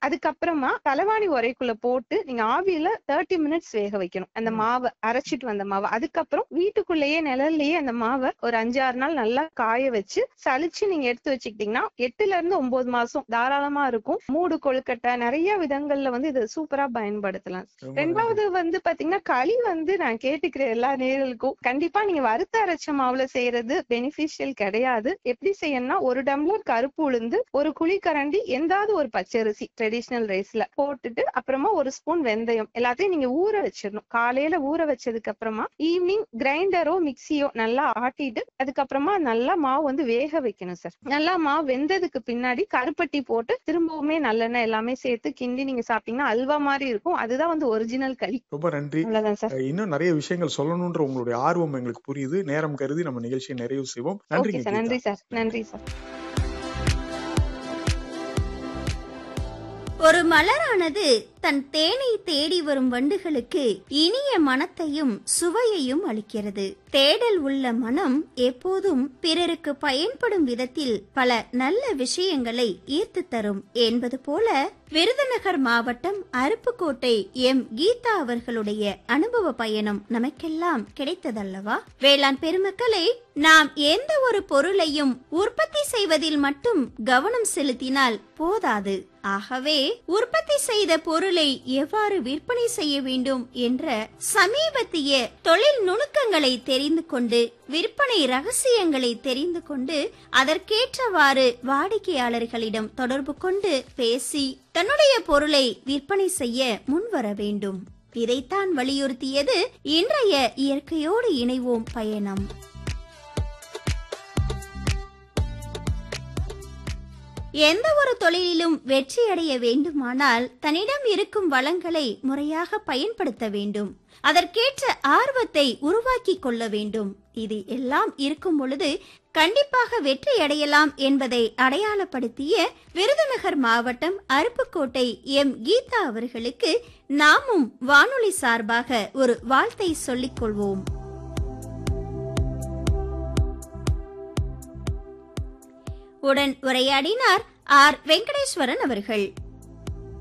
அதுக்கப்புறமா தலைவாணி உரைக்குள்ள போட்டு நீங்க ஆவியில தேர்ட்டி மினிட்ஸ் வேக வைக்கணும் அந்த மாவை அரைச்சிட்டு வந்த மாவை அதுக்கப்புறம் வீட்டுக்குள்ளேயே நிழல்லயே அந்த மாவை ஒரு அஞ்சாறு நாள் நல்லா காய வச்சு சலிச்சு நீங்க எடுத்து வச்சுக்கிட்டீங்கன்னா எட்டுல இருந்து ஒன்பது மாசம் தாராளமா இருக்கும் மூடு கொழுக்கட்டை நிறைய விதங்கள்ல வந்து இது சூப்பரா பயன்படுத்தலாம் ரொம்ப ரெண்டாவது வந்து பாத்தீங்கன்னா களி வந்து நான் கேட்டுக்கிறேன் எல்லா நேர்களுக்கும் கண்டிப்பா நீங்க வறுத்த அரைச்ச மாவுல செய்யறது பெனிஃபிஷியல் கிடையாது எப்படி செய்யணும்னா ஒரு டம்ளர் கருப்பு உளுந்து ஒரு குழிக்கரண்டி எந்தாவது ஒரு பச்சரிசி ட்ரெடிஷனல் ரைஸ்ல போட்டுட்டு அப்புறமா ஒரு ஸ்பூன் வெந்தயம் எல்லாத்தையும் நீங்க ஊற வச்சிடணும் காலையில ஊற வச்சதுக்கு அப்புறமா ஈவினிங் கிரைண்டரோ மிக்சியோ நல்லா ஆட்டிட்டு அதுக்கப்புறமா நல்லா மாவு வந்து வேக வைக்கணும் சார் நல்லா மாவு வெந்ததுக்கு பின்னாடி கருப்பட்டி போட்டு திரும்பவுமே நல்லெண்ணெய் எல்லாமே சேர்த்து கிண்டி நீங்க சாப்பிட்டீங்கன்னா அல்வா மாதிரி இருக்கும் அதுதான் வந்து ஒரிஜினல் களி ரொம்ப நன்றி அவ்வளவுதான் சார் அஹ் இன்னும் நிறைய விஷயங்கள் சொல்லணும்ன்ற உங்களுடைய ஆர்வம் எங்களுக்கு புரியுது நேரம் கருதி நம்ம நிகழ்ச்சியை நிறைவு செய்வோம் ஓகே நன்றிங்க சார் கீதா. நன்றி சார் நன்றி சார் ஒரு மலரானது தன் தேனை தேடி வரும் வண்டுகளுக்கு இனிய மனத்தையும் சுவையையும் அளிக்கிறது தேடல் உள்ள மனம் எப்போதும் பிறருக்கு பயன்படும் விதத்தில் பல நல்ல விஷயங்களை ஈர்த்து தரும் என்பது போல விருதுநகர் மாவட்டம் அருப்புக்கோட்டை எம் கீதா அவர்களுடைய அனுபவ பயணம் நமக்கெல்லாம் கிடைத்ததல்லவா வேளாண் பெருமக்களே நாம் எந்த ஒரு பொருளையும் உற்பத்தி செய்வதில் மட்டும் கவனம் செலுத்தினால் போதாது ஆகவே உற்பத்தி செய்த பொருளை எவ்வாறு விற்பனை செய்ய வேண்டும் என்ற சமீபத்திய தொழில் நுணுக்கங்களை தெரிந்து கொண்டு விற்பனை ரகசியங்களை தெரிந்து கொண்டு அதற்கேற்றவாறு வாடிக்கையாளர்களிடம் தொடர்பு கொண்டு பேசி தன்னுடைய பொருளை விற்பனை செய்ய முன்வர வேண்டும் இதைத்தான் வலியுறுத்தியது இன்றைய இயற்கையோடு இணைவோம் பயணம் எந்த ஒரு தொழிலிலும் வெற்றி அடைய வேண்டுமானால் தன்னிடம் இருக்கும் வளங்களை முறையாக பயன்படுத்த வேண்டும் அதற்கேற்ற ஆர்வத்தை உருவாக்கி கொள்ள வேண்டும் இது எல்லாம் இருக்கும் பொழுது கண்டிப்பாக வெற்றி அடையலாம் என்பதை அடையாளப்படுத்திய விருதுநகர் மாவட்டம் அருப்புக்கோட்டை எம் கீதா அவர்களுக்கு நாமும் வானொலி சார்பாக ஒரு வாழ்த்தை சொல்லிக் கொள்வோம் உடன் உரையாடினார் ஆர் வெங்கடேஸ்வரன் அவர்கள்